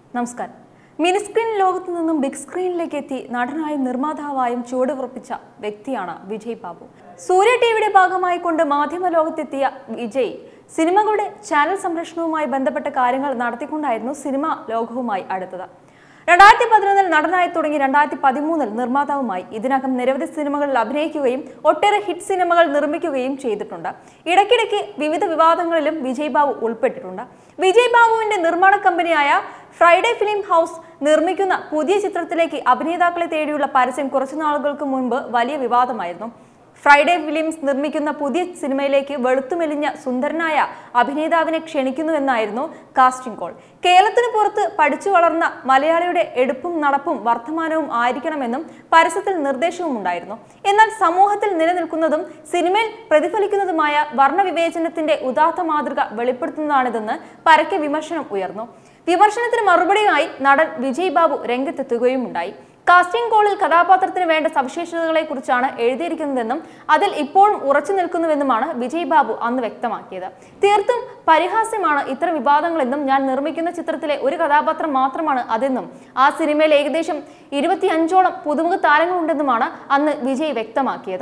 നമസ്കാരം മിനിസ്ക്രീൻ ലോകത്തു നിന്നും ബിഗ് സ്ക്രീനിലേക്ക് എത്തി നടനായും നിർമ്മാതാവായും ചുവടുറപ്പിച്ച വ്യക്തിയാണ് വിജയ് ബാബു സൂര്യ ടിവിയുടെ ഭാഗമായി കൊണ്ട് മാധ്യമ ലോകത്തെത്തിയ വിജയ് സിനിമകളുടെ ചാനൽ സംരക്ഷണവുമായി ബന്ധപ്പെട്ട കാര്യങ്ങൾ നടത്തിക്കൊണ്ടായിരുന്നു സിനിമ ലോകവുമായി അടുത്തത് രണ്ടായിരത്തി പതിനൊന്നിൽ നടനായി തുടങ്ങി രണ്ടായിരത്തി പതിമൂന്നിൽ നിർമ്മാതാവുമായി ഇതിനകം നിരവധി സിനിമകളിൽ അഭിനയിക്കുകയും ഒട്ടേറെ ഹിറ്റ് സിനിമകൾ നിർമ്മിക്കുകയും ചെയ്തിട്ടുണ്ട് ഇടയ്ക്കിടയ്ക്ക് വിവിധ വിവാദങ്ങളിലും വിജയ് ബാബു ഉൾപ്പെട്ടിട്ടുണ്ട് വിജയ് ബാബുവിന്റെ നിർമ്മാണ കമ്പനിയായ ഫ്രൈഡേ ഫിലിം ഹൗസ് നിർമ്മിക്കുന്ന പുതിയ ചിത്രത്തിലേക്ക് അഭിനേതാക്കളെ തേടിയുള്ള പരസ്യം കുറച്ചു നാളുകൾക്ക് മുൻപ് വലിയ വിവാദമായിരുന്നു ഫ്രൈഡേ ഫിലിംസ് നിർമ്മിക്കുന്ന പുതിയ സിനിമയിലേക്ക് വെളുത്തുമെലിഞ്ഞ സുന്ദരനായ അഭിനേതാവിനെ ക്ഷണിക്കുന്നുവെന്നായിരുന്നു കാസ്റ്റിംഗ് കോൾ കേരളത്തിന് പുറത്ത് പഠിച്ചു വളർന്ന മലയാളിയുടെ എടുപ്പും നടപ്പും വർത്തമാനവും ആയിരിക്കണമെന്നും പരസ്യത്തിൽ നിർദ്ദേശവും ഉണ്ടായിരുന്നു എന്നാൽ സമൂഹത്തിൽ നിലനിൽക്കുന്നതും സിനിമയിൽ പ്രതിഫലിക്കുന്നതുമായ വർണ്ണവിവേചനത്തിന്റെ ഉദാത്ത മാതൃക വെളിപ്പെടുത്തുന്നതാണിതെന്ന് പരക്കെ വിമർശനം ഉയർന്നു വിമർശനത്തിന് മറുപടിയായി നടൻ വിജയ് ബാബു രംഗത്തെത്തുകയും ഉണ്ടായി കാസ്റ്റിംഗ് കോളിൽ കഥാപാത്രത്തിന് വേണ്ട സവിശേഷതകളെ കുറിച്ചാണ് എഴുതിയിരിക്കുന്നതെന്നും അതിൽ ഇപ്പോഴും ഉറച്ചു നിൽക്കുന്നുവെന്നുമാണ് വിജയ് ബാബു അന്ന് വ്യക്തമാക്കിയത് തീർത്തും പരിഹാസ്യമാണ് ഇത്തരം വിവാദങ്ങളെന്നും ഞാൻ നിർമ്മിക്കുന്ന ചിത്രത്തിലെ ഒരു കഥാപാത്രം മാത്രമാണ് അതെന്നും ആ സിനിമയിൽ ഏകദേശം ഇരുപത്തിയഞ്ചോളം പുതുമുഖ താരങ്ങളുണ്ടെന്നുമാണ് അന്ന് വിജയ് വ്യക്തമാക്കിയത്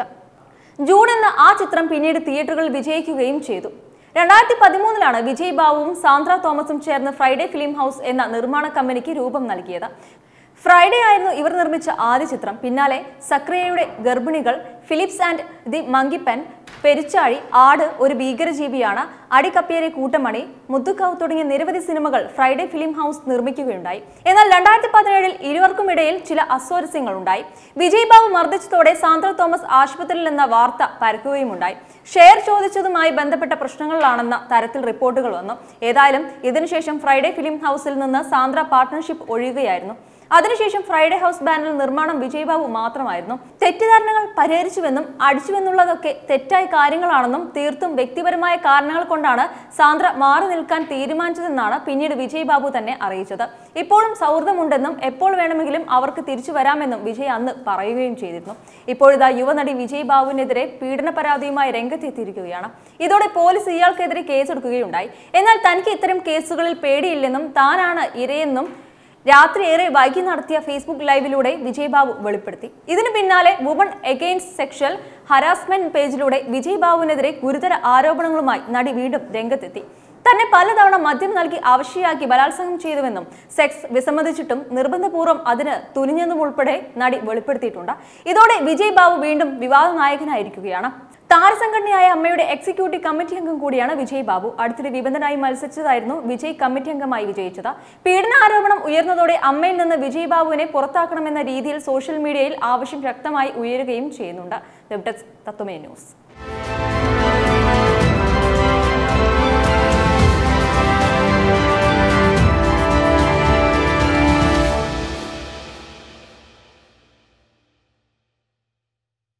ജൂൺ എന്ന ആ ചിത്രം പിന്നീട് തിയേറ്ററുകളിൽ വിജയിക്കുകയും ചെയ്തു രണ്ടായിരത്തി പതിമൂന്നിലാണ് വിജയ് ബാബുവും സാന്ദ്ര തോമസും ചേർന്ന് ഫ്രൈഡേ ഫിലിം ഹൗസ് എന്ന നിർമ്മാണ കമ്പനിക്ക് രൂപം നൽകിയത് ഫ്രൈഡേ ആയിരുന്നു ഇവർ നിർമ്മിച്ച ആദ്യ ചിത്രം പിന്നാലെ സക്രിയയുടെ ഗർഭിണികൾ ഫിലിപ്സ് ആൻഡ് ദി മങ്കിപ്പൻ പെരിച്ചാഴി ആട് ഒരു ഭീകരജീവിയാണ് അടിക്കപ്പിയരെ കൂട്ടമണി മുത്തുക്കാവ് തുടങ്ങിയ നിരവധി സിനിമകൾ ഫ്രൈഡേ ഫിലിം ഹൗസ് നിർമ്മിക്കുകയുണ്ടായി എന്നാൽ രണ്ടായിരത്തി പതിനേഴിൽ ഇരുവർക്കും ഇടയിൽ ചില അസ്വാരസ്യങ്ങൾ ഉണ്ടായി വിജയ് ബാബു മർദ്ദിച്ചതോടെ സാന്ദ്ര തോമസ് ആശുപത്രിയിൽ എന്ന വാർത്ത പരക്കുകയുമുണ്ടായി ഷെയർ ചോദിച്ചതുമായി ബന്ധപ്പെട്ട പ്രശ്നങ്ങളിലാണെന്ന തരത്തിൽ റിപ്പോർട്ടുകൾ വന്നു ഏതായാലും ഇതിനുശേഷം ഫ്രൈഡേ ഫിലിം ഹൗസിൽ നിന്ന് സാന്ദ്ര പാർട്ട്ണർഷിപ്പ് ഒഴിയുകയായിരുന്നു അതിനുശേഷം ഫ്രൈഡേ ഹൗസ് ബാനറിൽ നിർമ്മാണം വിജയ് ബാബു മാത്രമായിരുന്നു തെറ്റിദ്ധാരണകൾ പരിഹരിച്ചുവെന്നും അടിച്ചുവെന്നുള്ളതൊക്കെ തെറ്റായ കാര്യങ്ങളാണെന്നും തീർത്തും വ്യക്തിപരമായ കാരണങ്ങൾ കൊണ്ടാണ് സാന്ദ്ര മാറി നിൽക്കാൻ തീരുമാനിച്ചതെന്നാണ് പിന്നീട് വിജയ് ബാബു തന്നെ അറിയിച്ചത് ഇപ്പോഴും സൗഹൃദമുണ്ടെന്നും എപ്പോൾ വേണമെങ്കിലും അവർക്ക് തിരിച്ചു വരാമെന്നും വിജയ് അന്ന് പറയുകയും ചെയ്തിരുന്നു ഇപ്പോഴിതാ യുവനടി വിജയ് ബാബുവിനെതിരെ പീഡന പരാതിയുമായി രംഗത്തെത്തിയിരിക്കുകയാണ് ഇതോടെ പോലീസ് ഇയാൾക്കെതിരെ കേസെടുക്കുകയുണ്ടായി എന്നാൽ തനിക്ക് ഇത്തരം കേസുകളിൽ പേടിയില്ലെന്നും താനാണ് ഇരയെന്നും രാത്രി ഏറെ വൈകി നടത്തിയ ഫേസ്ബുക്ക് ലൈവിലൂടെ വിജയ് ബാബു വെളിപ്പെടുത്തി ഇതിന് പിന്നാലെ വുമൺ എഗെയിൻസ്റ്റ് സെക്ഷൽ ഹരാസ്മെന്റ് പേജിലൂടെ വിജയ് ബാബുവിനെതിരെ ഗുരുതര ആരോപണങ്ങളുമായി നടി വീണ്ടും രംഗത്തെത്തി തന്നെ പലതവണ മദ്യം നൽകി ആവശ്യയാക്കി ബലാത്സംഗം ചെയ്തുവെന്നും സെക്സ് വിസമ്മതിച്ചിട്ടും നിർബന്ധപൂർവ്വം അതിന് തുനിഞ്ഞെന്നും ഉൾപ്പെടെ നടി വെളിപ്പെടുത്തിയിട്ടുണ്ട് ഇതോടെ വിജയ് ബാബു വീണ്ടും വിവാദ നായകനായിരിക്കുകയാണ് താരസംഘടനയായ അമ്മയുടെ എക്സിക്യൂട്ടീവ് കമ്മിറ്റി അംഗം കൂടിയാണ് വിജയ് ബാബു അടുത്തിടെ വിബന്ധനായി മത്സരിച്ചതായിരുന്നു വിജയ് കമ്മിറ്റി അംഗമായി വിജയിച്ചത് പീഡന ആരോപണം ഉയർന്നതോടെ അമ്മയിൽ നിന്ന് വിജയ് ബാബുവിനെ പുറത്താക്കണമെന്ന രീതിയിൽ സോഷ്യൽ മീഡിയയിൽ ആവശ്യം ശക്തമായി ഉയരുകയും ചെയ്യുന്നുണ്ട് വെബ് ഡെസ്ക് തത്വമേ ന്യൂസ്